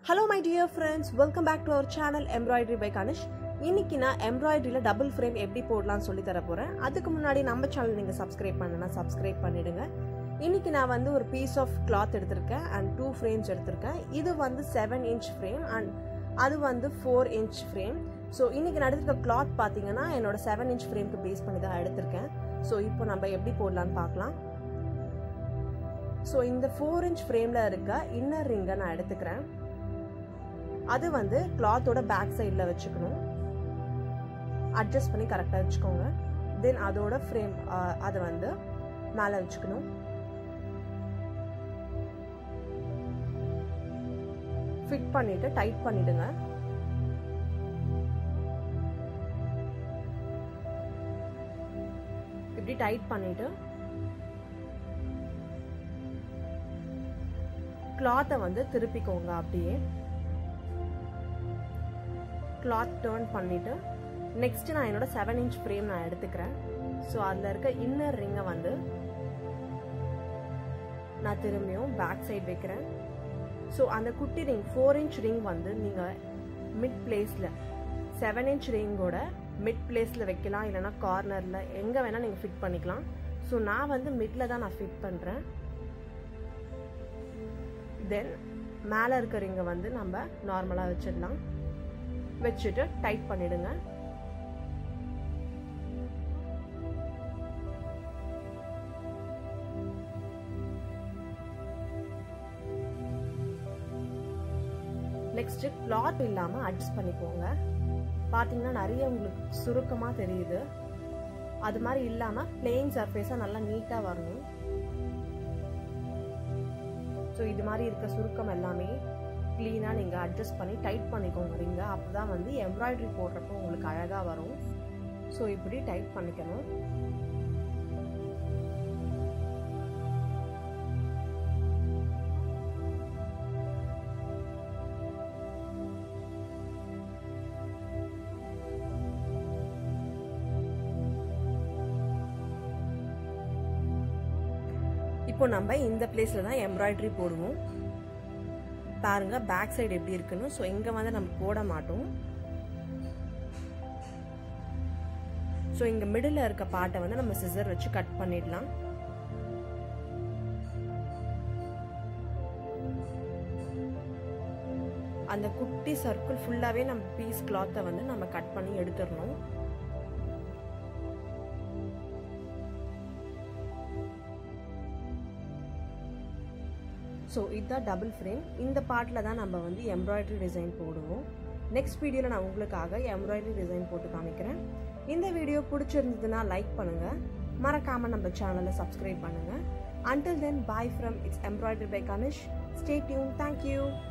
hello my dear friends welcome back to our channel embroidery by Kanish இன்னைக்கு நான் எம்ப்ராய்டரியில் double frame எப்படி போடலாம்னு சொல்லி தர போகிறேன் அதுக்கு முன்னாடி நம்ம சேனல் நீங்கள் சப்ஸ்கிரைப் பண்ணனா சப்ஸ்கிரைப் பண்ணிடுங்க இன்னைக்கு நான் வந்து ஒரு பீஸ் ஆஃப் கிளாத் எடுத்திருக்கேன் அண்ட் டூ ஃப்ரேம்ஸ் எடுத்திருக்கேன் இது வந்து செவன் இன்ச் ஃப்ரேம் அண்ட் அது வந்து ஃபோர் இன்ச் ஃப்ரேம் ஸோ இன்னைக்கு நான் எடுத்திருக்க கிளாத் பார்த்தீங்கன்னா என்னோட செவன் இன்ச் ஃப்ரேம்க்கு பேஸ் பண்ணி தான் எடுத்திருக்கேன் ஸோ இப்போ நம்ம எப்படி போடலான்னு பார்க்கலாம் ஸோ இந்த ஃபோர் இன்ச் ஃப்ரேமில் இருக்க இன்னர் ரிங்கை நான் எடுத்துக்கிறேன் அது வந்து கிளாத்தோட பேக் சைடில் வச்சுக்கணும் அட்ஜஸ்ட் பண்ணி கரெக்டாக வச்சுக்கோங்க தென் அதோட ஃப்ரேம் அதை வந்து மேலே வச்சுக்கணும் ஃபிட் பண்ணிட்டு டைட் பண்ணிடுங்க இப்படி டைட் பண்ணிட்டு கிளாத்தை வந்து திருப்பிக்கோங்க அப்படியே கிளாத் டேர்ன் பண்ணிட்டு நெக்ஸ்ட் நான் என்னோட செவன் இன்ச் ஃப்ரேம் நான் எடுத்துக்கிறேன் ஸோ அதில் இருக்க இன்னர் ரிங்கை வந்து நான் திரும்பியும் பேக் சைட் வைக்கிறேன் ஸோ அந்த குட்டி ரிங் ஃபோர் இன்ச் ரிங் வந்து நீங்கள் மிட் பிளேஸில் செவன் இன்ச் ரிங்கோட மிட் பிளேஸில் வைக்கலாம் இல்லைனா கார்னரில் எங்கே வேணால் நீங்கள் ஃபிட் பண்ணிக்கலாம் ஸோ நான் வந்து மிட்டில் தான் நான் ஃபிட் பண்ணுறேன் தென் மேலே இருக்க ரிங்கை வந்து நம்ம நார்மலாக வச்சிடலாம் வச்சுட்டு டைட் பண்ணிடுங்க நெக்ஸ்ட் கிளாத் இல்லாமல் அட்ஜஸ்ட் பண்ணிக்கோங்க பார்த்தீங்கன்னா நிறைய உங்களுக்கு சுருக்கமாக தெரியுது அது மாதிரி இல்லாமல் பிளெயின் சர்ஃபேஸாக நல்லா நீட்டாக வரணும் ஸோ இது மாதிரி இருக்க சுருக்கம் எல்லாமே க்ளீனாக நீங்கள் அட்ஜஸ்ட் பண்ணி டைட் பண்ணிக்கோங்க ரிங்க அப்போ தான் வந்து எம்ப்ராய்டரி போடுறப்போ உங்களுக்கு அழகாக வரும் ஸோ இப்படி டைட் பண்ணிக்கணும் இப்போ நம்ம இந்த பிளேஸில் தான் எம்ப்ராய்டரி போடுவோம் பாருங்க பேக் சைடு எப்படி இருக்குன்னு ஸோ இங்கே வந்து நம்ம போட மாட்டோம் ஸோ இங்கே மிடில் இருக்க பார்ட்டை வந்து நம்ம சிசர் வச்சு கட் பண்ணிடலாம் அந்த குட்டி சர்க்கிள் ஃபுல்லாகவே நம்ம பீஸ் கிளாத்தை வந்து நம்ம கட் பண்ணி எடுத்துடணும் ஸோ இதுதான் டபுள் ஃப்ரேம் இந்த பார்ட்டில் தான் நம்ம வந்து எம்ப்ராய்டரி டிசைன் போடுவோம் நெக்ஸ்ட் வீடியோவில் நான் உங்களுக்காக எம்ப்ராய்டரி டிசைன் போட்டு காமிக்கிறேன் இந்த வீடியோ பிடிச்சிருந்ததுன்னா லைக் பண்ணுங்கள் மறக்காமல் நம்ம சேனலை சப்ஸ்கிரைப் பண்ணுங்கள் until then bye from it's embroidery by Kanish stay tuned thank you